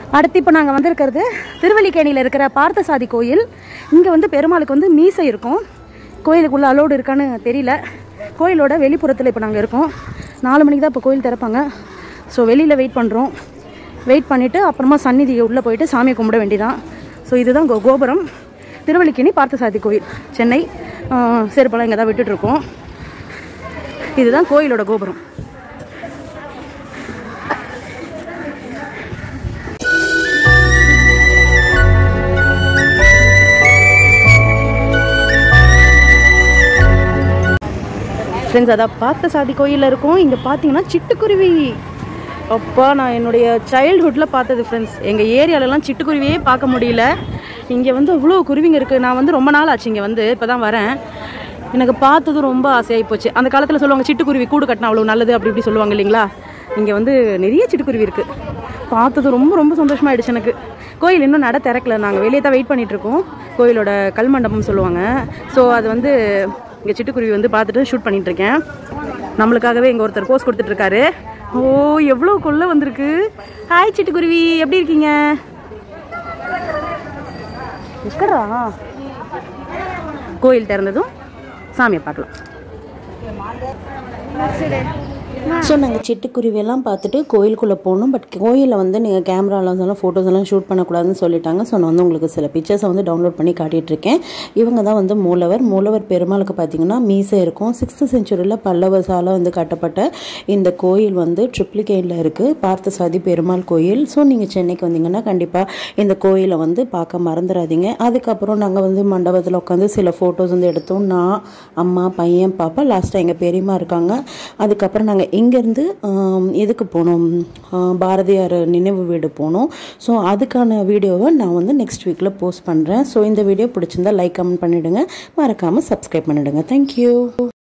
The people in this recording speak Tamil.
அடுத்து இப்போ நாங்கள் வந்திருக்கிறது திருவல்லிக்கேணியில் இருக்கிற பார்த்தசாதி கோயில் இங்கே வந்து பெருமாளுக்கு வந்து மீசை இருக்கும் கோயிலுக்குள்ளே அலோடு இருக்கான்னு தெரியல கோயிலோட வெளிப்புறத்தில் இப்போ நாங்கள் இருக்கோம் நாலு மணிக்கு தான் இப்போ கோயில் திறப்பாங்க ஸோ வெளியில் வெயிட் பண்ணுறோம் வெயிட் பண்ணிவிட்டு அப்புறமா சந்நிதி உள்ளே போயிட்டு சாமியை கும்பிட வேண்டியதான் ஸோ இதுதான் கோ கோபுரம் திருவல்லிக்கேணி பார்த்தசாதி கோயில் சென்னை ஆஹ் செருப்பெல்லாம் இங்கே தான் விட்டுட்ருக்கோம் இதுதான் கோயிலோட கோபுரம் ஃப்ரெண்ட்ஸ் அதான் பார்த்த சாதி கோயிலில் இருக்கும் இங்கே பார்த்தீங்கன்னா சிட்டுக்குருவி அப்பா நான் என்னுடைய சைல்ட்ஹுட்டில் பார்த்தது ஃப்ரெண்ட்ஸ் எங்கள் ஏரியாலலாம் சிட்டுக்குருவியே பார்க்க முடியல இங்கே வந்து அவ்வளோ குருவிங்க இருக்குது நான் வந்து ரொம்ப நாள் ஆச்சு இங்கே வந்து இப்போ தான் வரேன் எனக்கு பார்த்தது ரொம்ப ஆசையாகி போச்சு அந்த காலத்தில் சொல்லுவாங்க சிட்டுக்குருவி கூடு கட்டினா அவ்வளோ நல்லது அப்படி இப்படி சொல்லுவாங்க இல்லைங்களா இங்கே வந்து நிறைய சிட்டுக்குருவி இருக்குது பார்த்தது ரொம்ப ரொம்ப சந்தோஷமாயிடுச்சு எனக்கு கோயில் இன்னும் நட திறக்கல நாங்கள் வெளியே தான் வெயிட் பண்ணிட்டு இருக்கோம் கோயிலோட கல்மண்டபம் சொல்லுவாங்க ஸோ அது வந்து இங்கே சிட்டுக்குருவி வந்து பார்த்துட்டு ஷூட் பண்ணிட்டு இருக்கேன் நம்மளுக்காகவே இங்கே ஒருத்தர் போஸ் கொடுத்துட்டு இருக்காரு ஓ எவ்வளோ கொள்ள வந்திருக்கு ஹாய் சிட்டுக்குருவி எப்படி இருக்கீங்க எக்கடா கோயில் திறந்ததும் சாமியை பார்க்கலாம் ஸோ நாங்கள் சிட்டுக்குருவியெல்லாம் பார்த்துட்டு கோயிலுக்குள்ளே போனோம் பட் கோயிலில் வந்து நீங்கள் கேமராலாம் எல்லாம் ஃபோட்டோஸ் எல்லாம் ஷூட் பண்ணக்கூடாதுன்னு சொல்லிட்டாங்க ஸோ நான் வந்து உங்களுக்கு சில பிக்சர்ஸை வந்து டவுன்லோட் பண்ணி காட்டிட்டு இருக்கேன் இவங்க தான் வந்து மூலவர் மூலவர் பெருமாளுக்கு பார்த்தீங்கன்னா மீசை இருக்கும் சிக்ஸ்த்து செஞ்சுரியில் பல்லவசால வந்து கட்டப்பட்ட இந்த கோயில் வந்து ட்ரிப்ளிகேனில் இருக்குது பார்த்தசாதி பெருமாள் கோயில் ஸோ நீங்கள் சென்னைக்கு வந்தீங்கன்னா கண்டிப்பாக இந்த கோயிலை வந்து பார்க்க மறந்துடாதீங்க அதுக்கப்புறம் நாங்கள் வந்து மண்டபத்தில் உட்காந்து சில ஃபோட்டோஸ் வந்து எடுத்தோம் நான் அம்மா பையன் பாப்பா லாஸ்ட்டாக எங்கள் பெரியம்மா இருக்காங்க அதுக்கப்புறம் நாங்கள் இங்கேருந்து எதுக்கு போனோம் ஆஹ் பாரதியார் நினைவு வீடு போனோம் ஸோ அதுக்கான வீடியோவை நான் வந்து நெக்ஸ்ட் வீக்கில் போஸ்ட் பண்ணுறேன் ஸோ இந்த வீடியோ பிடிச்சிருந்தா லைக் கமெண்ட் பண்ணிவிடுங்க மறக்காமல் சப்ஸ்கிரைப் பண்ணிவிடுங்க தேங்க்யூ